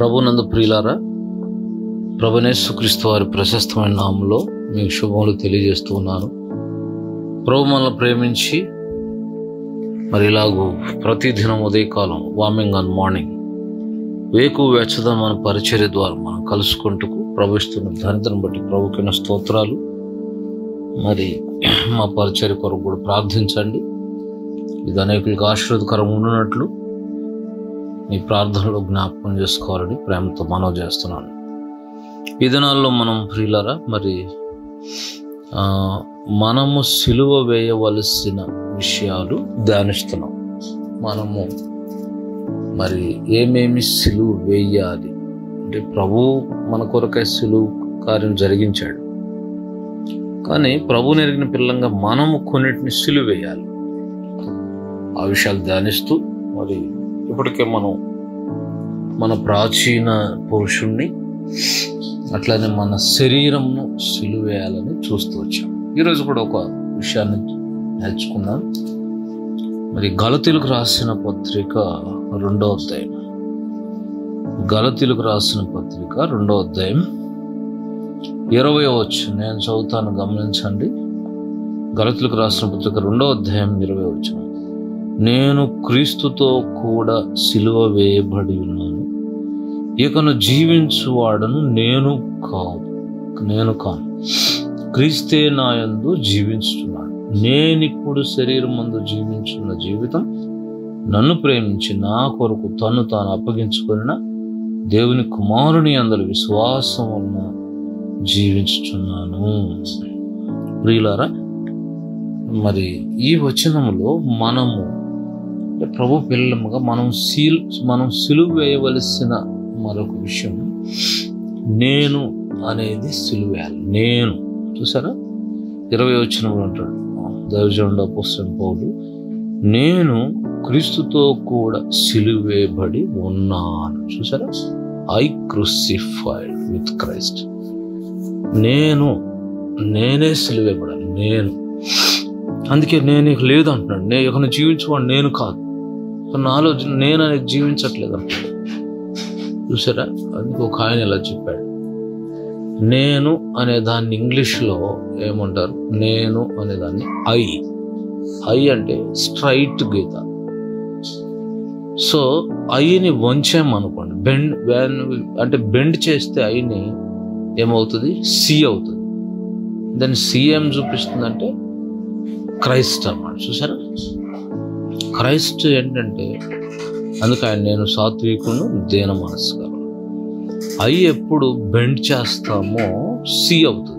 ప్రభునందు ప్రియులారా ప్రభునేశ్వక్రీస్తు వారి ప్రశస్తమైన నామంలో మీకు శుభములు తెలియజేస్తూ ఉన్నాను ప్రభు మనల్ని ప్రేమించి మరి ఇలాగూ ప్రతిదినం ఉదయకాలం వార్మింగ్ ఆన్ మార్నింగ్ వేకు వెచ్చదం మన పరిచర్య ద్వారా మనం కలుసుకుంటూ ప్రవహిస్తున్న ధనితను బట్టి ప్రభుకిన స్తోత్రాలు మరి మా పరిచర్య కొరకు కూడా ప్రార్థించండి ఇది అనేకులకు ఆశీర్వదకరం ఉండినట్లు మీ ప్రార్థనలో జ్ఞాపకం చేసుకోవాలని ప్రేమతో మనవి చేస్తున్నాను ఈ దినాల్లో మనం ప్రియులరా మరి ఆ, మనము సిలువ వేయవలసిన విషయాలు ధ్యానిస్తున్నాం మనము మరి ఏమేమి సిలువ వేయాలి అంటే ప్రభు మన కొరకై సిలువ కార్యం జరిగించాడు కానీ ప్రభు నెరిగిన పిల్లంగా మనము కొన్నిటిని సిలువ వేయాలి ఆ విషయాలు ధ్యానిస్తూ మరి ఇప్పటికే మనం మన ప్రాచీన పురుషుణ్ణి అట్లానే మన శరీరంను సిలువేయాలని చూస్తూ వచ్చాం ఈరోజు కూడా ఒక విషయాన్ని నేర్చుకుందాం మరి గలతీలకు రాసిన పత్రిక రెండో అధ్యాయం గలతీలకు రాసిన పత్రిక రెండో అధ్యాయం ఇరవై వచ్చు నేను చదువుతాను గమనించండి గలతీలకు రాసిన పత్రిక రెండో అధ్యాయం ఇరవై వచ్చిన నేను క్రీస్తుతో కూడా సిలువ వేయబడి ఉన్నాను ఇకను జీవించువాడను నేను కాదు నేను కాను క్రీస్తే నాయందు జీవించుతున్నాడు నేనిప్పుడు శరీరం మందు జీవించున్న జీవితం నన్ను ప్రేమించి నా కొరకు తను తాను అప్పగించుకున్న దేవుని కుమారుని అందరి విశ్వాసం వలన జీవించుచున్నాను ప్రియులారా మరి ఈ వచనంలో మనము అంటే ప్రభు పిల్లముగా మనం సీల్ మనం సిలువ వేయవలసిన మరొక విషయం నేను అనేది సిలువేయాలి నేను చూసారా ఇరవై వచ్చినప్పుడు అంటాడు దైవజనుడు పుస్తకం పౌలు నేను క్రీస్తుతో కూడా సిలువేయబడి ఉన్నాను చూసారా ఐ క్రూసిఫైడ్ విత్ క్రైస్ట్ నేను నేనే సిలువేయబడాలి నేను అందుకే నేను ఇక లేదు అంటున్నాడు నేను ఇక జీవించువాడు నేను కాదు ఇక నాలో నేను అనేది జీవించట్లేదు అంటున్నాడు చూసారా అందుకే ఒక ఆయన ఇలా చెప్పాడు నేను అనే దాన్ని ఇంగ్లీష్లో ఏమంటారు నేను అనే దాన్ని ఐ ఐ అంటే స్ట్రైట్ గీత సో ఐని వంచామనుకోండి బెండ్ when we- అంటే బెండ్ చేస్తే ఐని ఏమవుతుంది సి అవుతుంది దాన్ని సిఎం చూపిస్తుందంటే క్రైస్ట్ అన్నమాట చూసారా క్రైస్ట్ ఏంటంటే అందుకే ఆయన నేను సాత్వికును దేన మనస్కారం ఐ ఎప్పుడు బెండ్ చేస్తామో సి అవుతుంది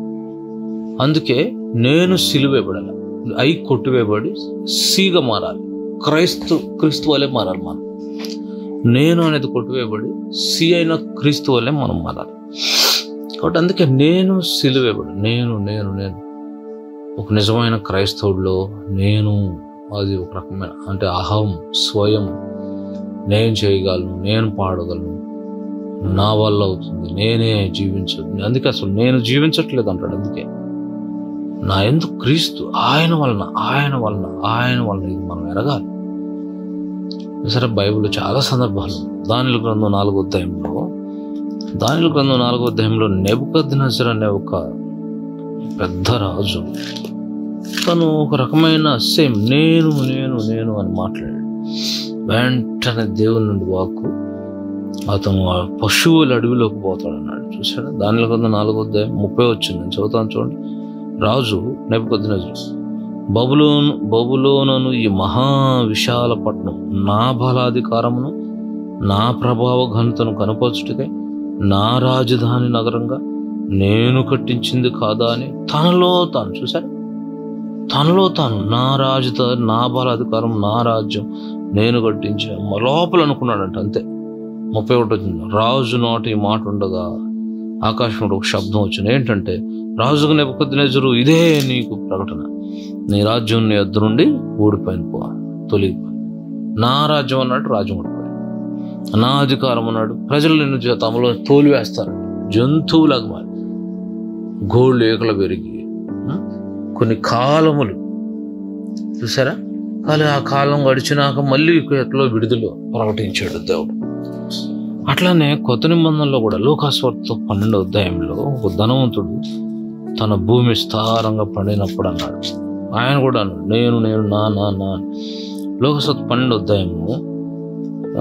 అందుకే నేను సిలువేయబడాలి ఐ కొట్టివేయబడి సిగా మారాలి క్రైస్తు క్రీస్తు వల్లే మారాలి మనం నేను అనేది కొట్టివేయబడి సి అయిన క్రీస్తు వల్లే మనం మారాలి కాబట్టి అందుకే నేను సిలువేయబడి నేను నేను నేను ఒక నిజమైన క్రైస్తవుడిలో నేను అది ఒక రకమైన అంటే అహం స్వయం నేను చేయగలను నేను పాడగలను నా వల్ల అవుతుంది నేనే జీవించదు అందుకే అసలు నేను జీవించట్లేదు అంటాడు అందుకే నా ఎందుకు క్రీస్తు ఆయన వలన ఆయన వలన ఆయన వలన ఇది మనం ఎరగాలి సరే బైబిల్లో చాలా సందర్భాలు దానిల గ్రంథం నాలుగో అధ్యాయంలో దానిల గ్రంథం నాలుగో అధ్యాయంలో నెబుకద్ నజర్ అనే ఒక పెద్ద రాజు తను ఒక రకమైన సేమ్ నేను నేను నేను అని మాట్లాడాడు వెంటనే దేవుని నుండి వాక్కు అతను ఆ పశువుల అడవిలోకి పోతాడు అన్నాడు చూసాడా దానిలో కొంత నాలుగో అధ్యాయం ముప్పై వచ్చింది నేను చదువుతాను చూడండి రాజు నెప్పుకొద్దినజు బబులోను బబులోనను ఈ మహా విశాల పట్టణం నా బలాధికారమును నా ప్రభావ ఘనతను కనపరచుటకై నా రాజధాని నగరంగా నేను కట్టించింది కాదా అని తనలో తాను చూసారా తనలో తాను నా రాజధాని నా బలాధికారం నా రాజ్యం నేను కట్టించా లోపల అనుకున్నాడంట అంతే ముప్పై ఒకటి వచ్చింది రాజు నోట ఈ మాట ఉండగా ఆకాశంలో ఒక శబ్దం వచ్చింది ఏంటంటే రాజుకు నెపకొద్దినేజరు ఇదే నీకు ప్రకటన నీ రాజ్యం నీ వద్ద నుండి ఊడిపోయిన పో తొలిగిపోయి నా రాజ్యం అన్నాడు రాజ్యం ఊడిపోయి నా అధికారం అన్నాడు ప్రజలు నిన్ను జ- తమలో తోలివేస్తారు జంతువులాగా మారి గోళ్ళు ఏకలు పెరిగి ఉం? కొన్ని కాలములు చూసారా కానీ ఆ కాలం గడిచినాక మళ్ళీ ఎట్లో విడుదల ప్రకటించాడు దేవుడు అట్లానే కొత్త నిబంధనలో కూడా లోకాస్వార్త పన్నెండో అధ్యాయంలో ఒక ధనవంతుడు తన భూమి స్థారంగా పండినప్పుడు అన్నాడు ఆయన కూడా అన్నాడు నేను నేను నా నా నా లోకస్వార్త పన్నెండో అధ్యాయము ఆ,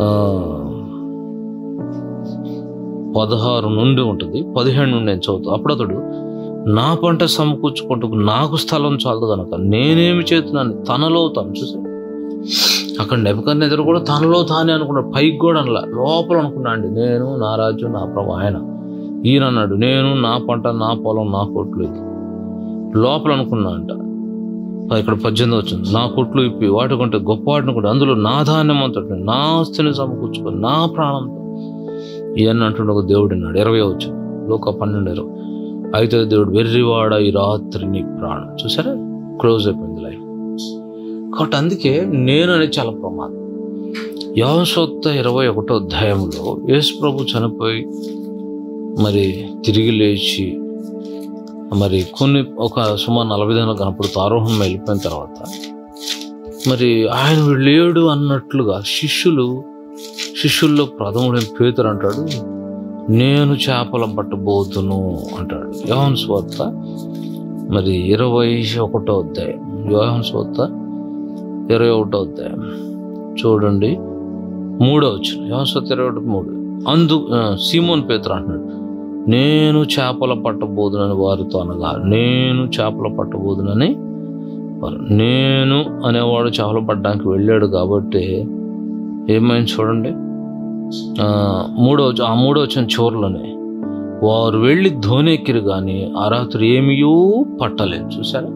పదహారు నుండి ఉంటుంది పదిహేను నుండి నేను చదువుతా అప్పుడు అతడు నా పంట సమకూర్చుకుంటూ నాకు స్థలం చాలదు కనుక నేనేమి చేస్తున్నాను తనలో తాను చూసా అక్కడ నెపకన్న ఎదురు కూడా తనలో తానే అనుకున్నాడు పైకి కూడా అనలా లోపల అనుకున్నా అండి నేను నా రాజ్యం నా ప్రభు ఆయన ఈయన అన్నాడు నేను నా పంట నా పొలం నా కొట్లు ఇది లోపల అనుకున్నా అంట ఇక్కడ పద్దెనిమిది వచ్చింది నా కొట్లు ఇప్పి వాటి కంటే గొప్ప వాటిని కూడా అందులో నా ధాన్యం అంతటి నా ఆస్తిని సమకూర్చుకొని నా ప్రాణంతో ఇవన్నీ అంటుండే ఒక దేవుడు అన్నాడు ఇరవై వచ్చింది లోక పన్నెండు ఇరవై అయితే దేవుడు వెర్రివాడ ఈ రాత్రి నీ ప్రాణం చూసారా క్లోజ్ అయిపోయింది లైఫ్ కాబట్టి అందుకే నేను అనేది చాలా ప్రమాదం యావసొత్త ఇరవై ఒకటో అధ్యాయంలో యేసు ప్రభు చనిపోయి మరి తిరిగి లేచి మరి కొన్ని ఒక సుమారు నలభై దినాలు కనపడుతూ ఆరోహణం వెళ్ళిపోయిన తర్వాత మరి ఆయన లేడు అన్నట్లుగా శిష్యులు శిష్యుల్లో ప్రథముడైన పేతురు అంటాడు నేను చేపల పట్టబోతును అంటాడు యోహన్ స్వార్త మరి ఇరవై ఒకటో అధ్యాయం యోహన్ స్వార్త ఇరవై ఒకటో అధ్యాయం చూడండి మూడో వచ్చిన యోహన్ స్వార్త ఇరవై ఒకటి మూడు అందు ఆ, సీమోన్ పేతురు అంటున్నాడు నేను చేపల పట్టబోదునని వారితో అనగా నేను చేపల పట్టబోదునని వారు నేను అనేవాడు చేపలు పట్టడానికి వెళ్ళాడు కాబట్టి ఏమైంది చూడండి ఆ, మూడో ఆ మూడో వచ్చిన చివరిలోనే వారు వెళ్ళి ధోనెక్కిరు కానీ ఆ రాత్రి ఏమీయూ పట్టలేదు చూసారా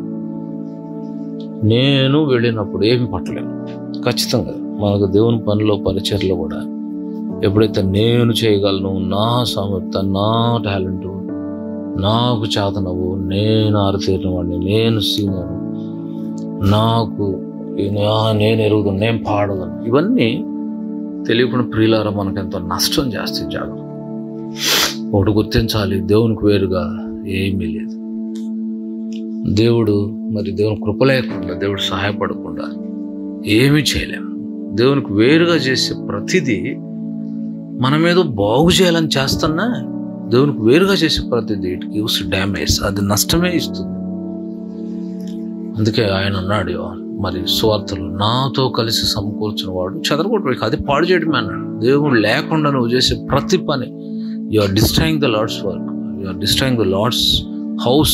నేను వెళ్ళినప్పుడు ఏమి పట్టలేదు ఖచ్చితంగా మనకు దేవుని పనిలో పరిచర్లో కూడా ఎప్పుడైతే నేను చేయగలను నా సామర్థ్యం నా టాలెంట్ నాకు చేతనవు నేను ఆరితేరిన వాడిని నేను సీనియర్ నాకు నా- నేను ఎరుగుతాను నేను పాడగలను ఇవన్నీ తెలియకుండా ప్రియులారా మనకు ఎంతో నష్టం చేస్తే జాగ్రత్త ఒకటి గుర్తించాలి దేవునికి వేరుగా ఏమీ లేదు దేవుడు మరి దేవుని కృప లేకుండా దేవుడు సహాయపడకుండా ఏమీ చేయలేం దేవునికి వేరుగా చేసే ప్రతిదీ మనం ఏదో బాగు చేయాలని చేస్తున్నా దేవునికి వేరుగా చేసే ప్రతిదీ ఇట్ గివ్స్ డ్యామేజ్ అది నష్టమే ఇస్తుంది అందుకే ఆయన అన్నాడు మరి స్వార్థలు నాతో కలిసి సమకూర్చిన వాడు చెదరగొట్టు అది పాడు చేయడమే అన్నాడు దేవుడు లేకుండా నువ్వు చేసే ప్రతి పని you are destroying the Lord's work you are destroying the Lord's house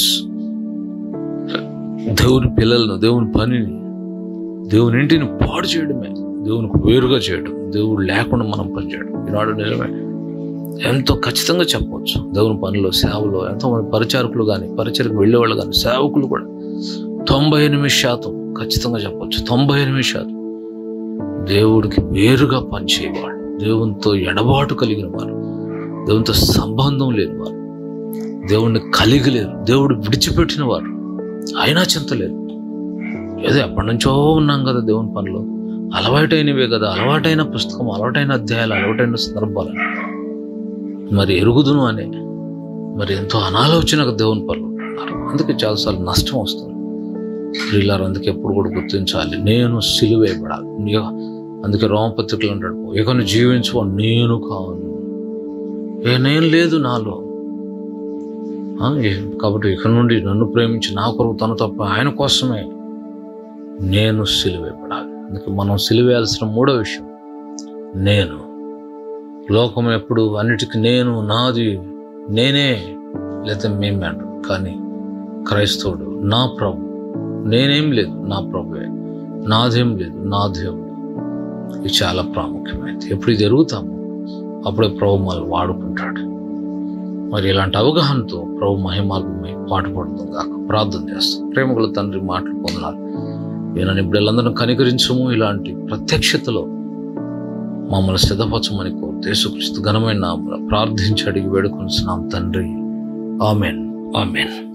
దేవుని పిల్లలను దేవుని పనిని దేవుని ఇంటిని పాడు చేయడమే దేవునికి వేరుగా చేయడం దేవుడు లేకుండా మనం పనిచేయడం ఈనాడు నిజమే ఎంతో ఖచ్చితంగా చెప్పవచ్చు దేవుని పనిలో సేవలో ఎంతోమంది పరిచారకులు కానీ పరిచయకు వెళ్ళేవాళ్ళు కానీ సేవకులు కూడా తొంభై ఎనిమిది శాతం ఖచ్చితంగా చెప్పవచ్చు తొంభై ఎనిమిది శాతం దేవుడికి వేరుగా పనిచేయవాడు దేవునితో ఎడబాటు కలిగిన వారు దేవునితో సంబంధం లేని వారు దేవుణ్ణి కలిగి లేరు దేవుడు విడిచిపెట్టిన వారు అయినా చింతలేదు ఏదో ఎప్పటి నుంచో ఉన్నాం కదా దేవుని పనిలో అలవాటైనవే కదా అలవాటైన పుస్తకం అలవాటైన అధ్యాయాలు అలవాటైన సందర్భాలు మరి ఎరుగుదును అనే మరి ఎంతో అనాలోచనకు దేవుని పనులు ఉన్నారు అందుకే చాలాసార్లు నష్టం వస్తుంది ప్రియులారు అందుకే ఎప్పుడు కూడా గుర్తించాలి నేను సిలువేయబడాలి నీ- అందుకే రోమపత్రికలు అంటాడు ఇక నువ్వు జీవించు నేను కాను ఏ నేను లేదు నాలో ఆ, ఏ- కాబట్టి ఇక నుండి నన్ను ప్రేమించి నా కొరకు తను తప్ప ఆయన కోసమే నేను సిలువేయబడాలి అందుకే మనం సిలువేయాల్సిన మూడో విషయం నేను లోకం ఎప్పుడు అన్నిటికీ నేను నాది నేనే లేదా మేమే అంటాం కానీ క్రైస్తవుడు నా ప్రభు నేనేం లేదు నా ప్రభువే నాదేం లేదు నా దేవుడు ఇది చాలా ప్రాముఖ్యమైనది ఎప్పుడు ఇది ఎరుగుతాము అప్పుడే ప్రభు మనల్ని వాడుకుంటాడు మరి ఇలాంటి అవగాహనతో ప్రభు మహిమార్గమై పాటుపడుతుంది కాక ప్రార్థన చేస్తాం ప్రేమకుల తండ్రి మాటలు పొందాలి ఈయన ఇప్పుడు వీళ్ళందరం కనికరించము ఇలాంటి ప్రత్యక్షతలో మమ్మల్ని సిద్ధపరచమని కోరు యేసుక్రీస్తు ఘనమైన నామమున ప్రార్థించి అడిగి వేడుకొనిస్తున్నాం తండ్రి ఆమెన్ ఆమెన్